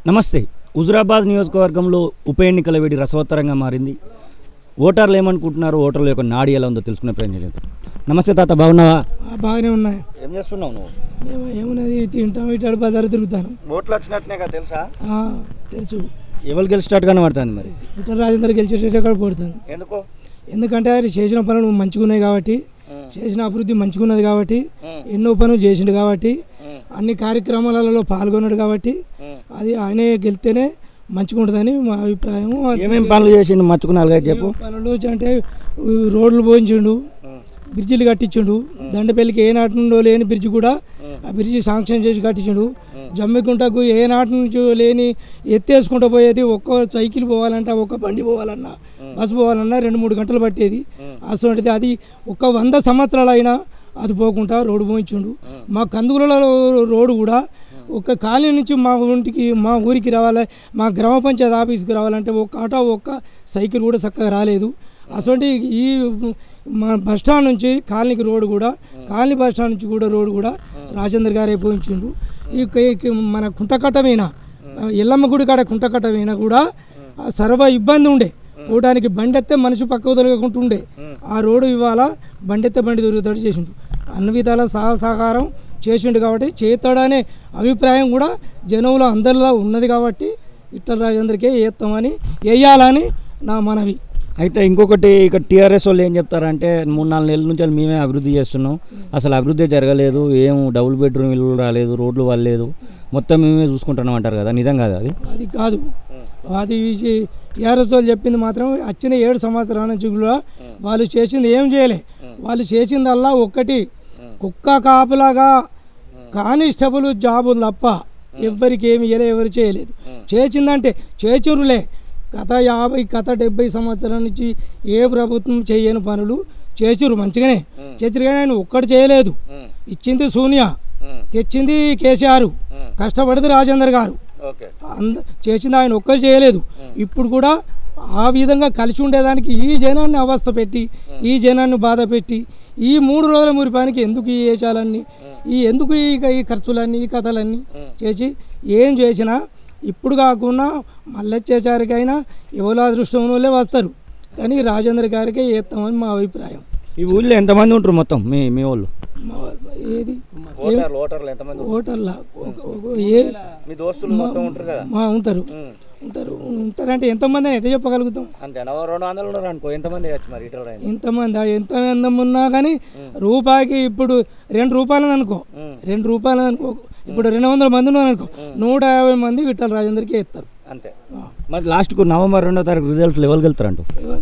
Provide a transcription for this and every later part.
నమస్తే హుజురాబాద్ నియోజకవర్గంలో ఉప ఎన్నికల వేడి రసవత్తరంగా మారింది ఓటర్లు ఏమనుకుంటున్నారు ఓటర్ల యొక్క నాడి ఎలా ఉందో తెలుసుకునే ప్రయత్నం చేద్దాం నమస్తే తాత బాగున్నావా ఆ, బాగానే ఉన్నాయి ఏం చేస్తున్నావు నువ్వు మేము ఏమున్నది తింటాం ఇటు బజారు తిరుగుతాను ఓట్లు వచ్చినట్టునే కదా తెలుసా ఆ, తెలుసు ఎవరు గెలిచినట్టుగానే పడుతుంది మరి ఇటు రాజేందర్ గెలిచేటట్టు ఎక్కడ పడుతాను ఎందుకో ఎందుకంటే ఆయన చేసిన పనులు మంచిగా ఉన్నాయి కాబట్టి చేసిన అభివృద్ధి మంచిగా ఉన్నది కాబట్టి ఎన్నో పనులు చేసిండు కాబట్టి అన్ని కార్యక్రమాలలో పాల్గొన్నాడు కాబట్టి అది ఆయనే గెలిస్తేనే మంచిగా ఉంటుందని మా అభిప్రాయం ఏమేం పనులు చేసిండు మచ్చుకున్న అలాగే చెప్పు పనులు అంటే ఈ రోడ్లు పోయించిండు బ్రిడ్జిలు కట్టించిండు దండపల్లికి ఏ నాటి నుండో లేని బ్రిడ్జి కూడా ఆ బ్రిడ్జి శాంక్షన్ చేసి కట్టించిండు జమ్మికుంటకు ఏ నాటి నుంచి లేని ఎత్తేసుకుంటూ పోయేది ఒక్క సైకిల్ పోవాలంటే ఒక్క బండి పోవాలన్నా బస్సు పోవాలన్నా రెండు మూడు గంటలు పట్టేది అసలు అది ఒక వంద సంవత్సరాలు అయినా అది పోకుండా రోడ్డు పోయించిండు మా కందుకులలో రోడ్డు కూడా ఒక కాలనీ నుంచి మా ఇంటికి మా ఊరికి రావాలి మా గ్రామ పంచాయతీ ఆఫీస్కి రావాలంటే ఒక ఆటో ఒక్క సైకిల్ కూడా చక్కగా రాలేదు అటువంటి ఈ మా బస్ స్టాండ్ నుంచి కాలనీకి రోడ్డు కూడా కాలనీ బస్ స్టాండ్ నుంచి కూడా రోడ్డు కూడా రాజేందర్ గారే పోయించిండు ఈ ఈ మన కుంటకట్టమైన ఎల్లమ్మ గుడి కాడ కుంటకట్టమైన కూడా ఆ సర్వ ఇబ్బంది ఉండే పోవడానికి బండి ఎత్తే మనిషి పక్కకు తొలగకుంటుండే ఆ రోడ్డు ఇవాళ బండి ఎత్తే బండి దొరుకుతాడు చేసిండు అన్ని విధాల సహ సహకారం చేసిండు కాబట్టి చేస్తాడనే అభిప్రాయం కూడా జనంలో అందరిలో ఉన్నది కాబట్టి ఇట్ల రాజేందరికే వేస్తామని వేయాలని నా మనవి అయితే ఇంకొకటి ఇక టీఆర్ఎస్ వాళ్ళు ఏం చెప్తారంటే మూడు నాలుగు నెలల నుంచి మేమే అభివృద్ధి చేస్తున్నాం అసలు అభివృద్ధి జరగలేదు ఏం డబుల్ బెడ్రూమ్ ఇల్లు రాలేదు రోడ్లు వాళ్ళలేదు మొత్తం మేమే చూసుకుంటున్నాం అంటారు కదా నిజం కాదు అది అది కాదు అది టీఆర్ఎస్ వాళ్ళు చెప్పింది మాత్రం వచ్చిన ఏడు సంవత్సరాల నుంచి కూడా వాళ్ళు చేసింది ఏం చేయలే వాళ్ళు చేసిందల్లా ఒక్కటి కుక్క కాపులాగా కానిస్టేబుల్ జాబులు తప్ప ఎవ్వరికి ఏమి ఇయ్యలే ఎవరు చేయలేదు చేసిందంటే చేచురులే గత యాభై గత డెబ్బై సంవత్సరాల నుంచి ఏ ప్రభుత్వం చేయని పనులు చేచురు మంచిగానే చేచురు కానీ ఆయన ఒక్కటి చేయలేదు ఇచ్చింది సోనియా తెచ్చింది కేసీఆర్ కష్టపడింది రాజేందర్ గారు ఓకే అంద చేసింది ఆయన ఒక్కరు చేయలేదు ఇప్పుడు కూడా ఆ విధంగా కలిసి ఉండేదానికి ఈ జనాన్ని అవస్థ పెట్టి ఈ జనాన్ని బాధ పెట్టి ఈ మూడు రోజుల మురిపానికి ఎందుకు ఈ వేషాలన్నీ ఈ ఎందుకు ఈ ఈ ఖర్చులన్నీ ఈ కథలన్నీ చేసి ఏం చేసినా ఇప్పుడు కాకుండా మళ్ళీ వచ్చేసరికైనా ఎవరో అదృష్టం వాళ్ళే వస్తారు కానీ రాజేంద్ర గారికే వేస్తామని మా అభిప్రాయం ఈ ఊళ్ళో ఎంతమంది ఉంటారు మొత్తం మీ మీ వాళ్ళు మా వాళ్ళు ఏది ఓటర్లు ఓటర్లు ఎంతమంది ఓటర్లా ఒక- ఒక- ఏ మీ దోస్తులు మొత్తం ఉంటారు కదా మా ఉంటారు ఉంటారు ఉంటారంటే ఎంతమంది అని ఎట్లా చెప్పగలుగుతాం అంతే రెండు వందలు ఉన్నారు అనుకో ఎంతమంది వచ్చు మరి ఇటర్ ఎంతమంది ఎంత మంది ఉన్నా కానీ రూపాయికి ఇప్పుడు రెండు రూపాయలు అనుకో రెండు రూపాయలు అనుకో ఇప్పుడు రెండు వందల మంది ఉన్నారు అనుకో నూట యాభై మంది విఠల రాజేందర్కి ఇస్తారు అంతే మరి లాస్ట్కు నవంబర్ రెండో తారీఖు రిజల్ట్ లెవెల్కి వెళ్తారంట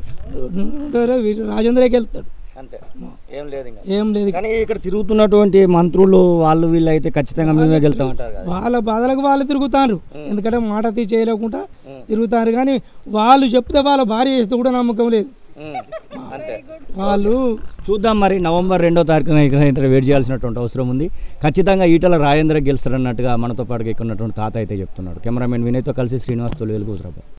రాజేంద్రకి వెళ్తాడు అంతే ఏం లేదు ఇంకా ఏం లేదు కానీ ఇక్కడ తిరుగుతున్నటువంటి మంత్రులు వాళ్ళు వీళ్ళు అయితే ఖచ్చితంగా మేమే వెళ్తాం అంటారు కదా వాళ్ళ బాధలకు వాళ్ళు తిరుగుతారు ఎందుకంటే మాట తీ చేయలేకుండా తిరుగుతారు కానీ వాళ్ళు చెప్తే వాళ్ళ భార్య చేస్తే కూడా నమ్మకం లేదు అంతే వాళ్ళు చూద్దాం మరి నవంబర్ రెండో తారీఖున ఇక్కడ వెయిట్ చేయాల్సినటువంటి అవసరం ఉంది ఖచ్చితంగా ఈటల రాజేంద్ర గెలుస్తారన్నట్టుగా మనతో పాటు ఎక్కున్నటువంటి తాత అయితే చెప్తున్నాడు కెమెరామెన్ వినయ్తో కలిసి శ్రీనివాస్ తొలి వెలుగు హుజరాబాద్